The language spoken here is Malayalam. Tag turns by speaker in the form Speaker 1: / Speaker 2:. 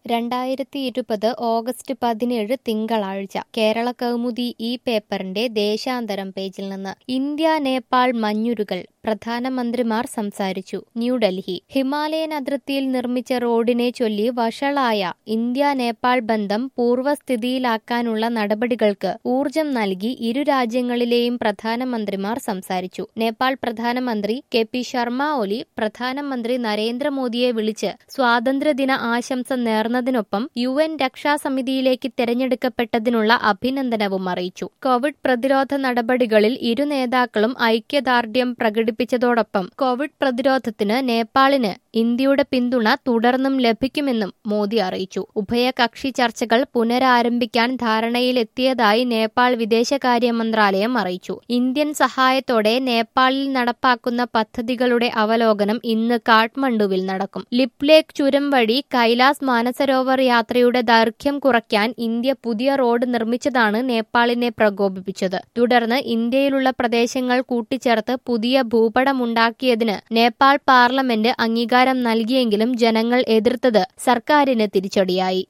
Speaker 1: രണ്ടായിരത്തി ഇരുപത് ഓഗസ്റ്റ് പതിനേഴ് തിങ്കളാഴ്ച കേരള കൗമുദി ഈ പേപ്പറിന്റെ ദേശാന്തരം പേജിൽ നിന്ന് ഇന്ത്യ നേപ്പാൾ മഞ്ഞുരുകൾ പ്രധാനമന്ത്രിമാർ സംസാരിച്ചു ന്യൂഡൽഹി ഹിമാലയൻ അതിർത്തിയിൽ നിർമ്മിച്ച റോഡിനെ ചൊല്ലി വഷളായ ഇന്ത്യ നേപ്പാൾ ബന്ധം പൂർവ്വസ്ഥിതിയിലാക്കാനുള്ള നടപടികൾക്ക് ഊർജം നൽകി ഇരു രാജ്യങ്ങളിലെയും പ്രധാനമന്ത്രിമാർ സംസാരിച്ചു നേപ്പാൾ പ്രധാനമന്ത്രി കെ പി ശർമ്മ ഒലി പ്രധാനമന്ത്രി നരേന്ദ്രമോദിയെ വിളിച്ച് സ്വാതന്ത്ര്യദിന ആശംസ നേർന്നതിനൊപ്പം യു എൻ രക്ഷാസമിതിയിലേക്ക് തെരഞ്ഞെടുക്കപ്പെട്ടതിനുള്ള അഭിനന്ദനവും അറിയിച്ചു കോവിഡ് പ്രതിരോധ നടപടികളിൽ ഇരു നേതാക്കളും ഐക്യദാർഢ്യം പ്രകടിപ്പിച്ചതോടൊപ്പം കോവിഡ് പ്രതിരോധത്തിന് നേപ്പാളിന് ഇന്ത്യയുടെ പിന്തുണ തുടർന്നും ലഭിക്കുമെന്നും മോദി അറിയിച്ചു ഉഭയകക്ഷി ചർച്ചകൾ പുനരാരംഭിക്കാൻ ധാരണയിലെത്തിയതായി നേപ്പാൾ വിദേശകാര്യ മന്ത്രാലയം അറിയിച്ചു ഇന്ത്യൻ സഹായത്തോടെ നേപ്പാളിൽ നടപ്പാക്കുന്ന പദ്ധതികളുടെ അവലോകനം ഇന്ന് കാഠ്മണ്ഡുവിൽ നടക്കും ലിപ്ലേക് ചുരം വഴി കൈലാസ് മാനസരോവർ യാത്രയുടെ ദൈർഘ്യം കുറയ്ക്കാൻ ഇന്ത്യ പുതിയ റോഡ് നിർമ്മിച്ചതാണ് നേപ്പാളിനെ പ്രകോപിപ്പിച്ചത് തുടർന്ന് ഇന്ത്യയിലുള്ള പ്രദേശങ്ങൾ കൂട്ടിച്ചേർത്ത് പുതിയ ഭൂപടമുണ്ടാക്കിയതിന് നേപ്പാൾ പാർലമെന്റ് അംഗീകാരം നൽകിയെങ്കിലും ജനങ്ങൾ എതിർത്തത് സർക്കാരിന് തിരിച്ചടിയായി